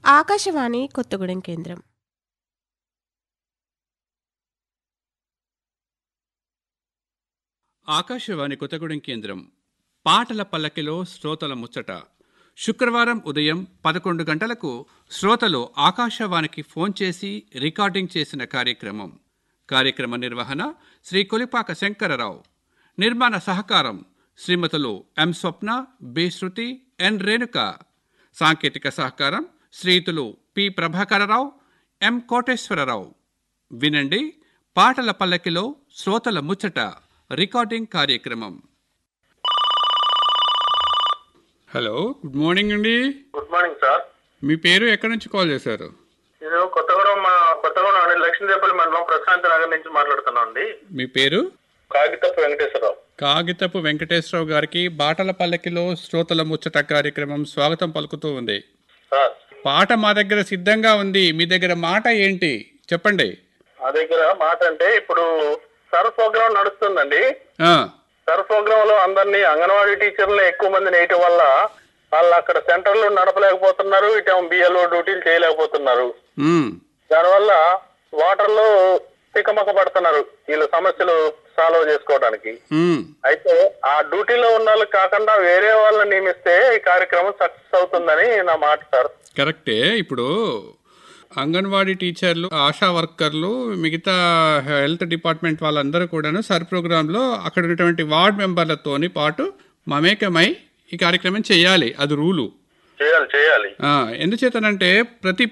ఆకాశవాణి కొత్తగూడెం కేంద్రం ఆకాశవాణి కొత్తగూడెం కేంద్రం పాటల పల్లకిలో శ్రోతల ముచ్చట శుక్రవారం ఉదయం పదకొండు గంటలకు శ్రోతలు ఆకాశవాణికి ఫోన్ చేసి రికార్డింగ్ చేసిన కార్యక్రమం కార్యక్రమ నిర్వహణ శ్రీ కొలిపాక శంకరరావు నిర్మాణ సహకారం శ్రీమతులు ఎం స్వప్న బి శృతి ఎన్ రేణుక సాంకేతిక సహకారం శ్రీయుతులు పి ప్రభాకరరావు ఎం కోటేశ్వరరావు వినండి పాటల పల్లకిలో శ్రోతల ముచ్చట రికార్డింగ్ కార్యక్రమం హలో గుడ్ మార్నింగ్ అండి గుడ్ మార్నింగ్ సార్ మీ పేరు ఎక్కడి నుంచి కాల్ చేశారు నేను కొత్తగూడెం మా కొత్తగూడెం అండి లక్ష్మీదేపల్లి మండలం ప్రశాంత్ నగర్ నుంచి మాట్లాడుతున్నాను అండి మీ పేరు కాగితపు వెంకటేశ్వరరావు కాగితపు వెంకటేశ్వరరావు గారికి బాటల పల్లకిలో శ్రోతల ముచ్చట కార్యక్రమం స్వాగతం పలుకుతూ ఉంది సార్ పాట మా దగ్గర సిద్ధంగా ఉంది మీ దగ్గర మాట ఏంటి చెప్పండి మా దగ్గర మాట అంటే ఇప్పుడు సర్ ప్రోగ్రామ్ నడుస్తుందండి ఆ, సర్ ప్రోగ్రామ్ లో అందరినీ అంగన్వాడీ టీచర్లు ఎక్కువ మంది నేయటం వల్ల వాళ్ళు అక్కడ సెంటర్లు నడపలేకపోతున్నారు ఇటు బిఎల్ఓ డ్యూటీలు చేయలేకపోతున్నారు ఉమ్, దానివల్ల వాటర్ లో తికమక పడుతున్నారు వీళ్ళ సమస్యలు సాల్వ్ చేసుకోవడానికి ఉమ్. అయితే ఆ డ్యూటీలో ఉన్న వాళ్ళు కాకుండా వేరే వాళ్ళని నియమిస్తే ఈ కార్యక్రమం సక్సెస్ అవుతుందని నా మాట సార్ కరెక్టే ఇప్పుడు అంగన్వాడీ టీచర్లు ఆశా వర్కర్లు మిగతా హెల్త్ డిపార్ట్మెంట్ వాళ్ళందరూ కూడాను సర్ ప్రోగ్రాంలో అక్కడ ఉన్నటువంటి వార్డ్ మెంబర్లతోని పాటు మమేకమై ఈ కార్యక్రమం చేయాలి అది రూలు చేయాలి చేయాలి ఆ, ఎందుచేతనంటే ప్రతి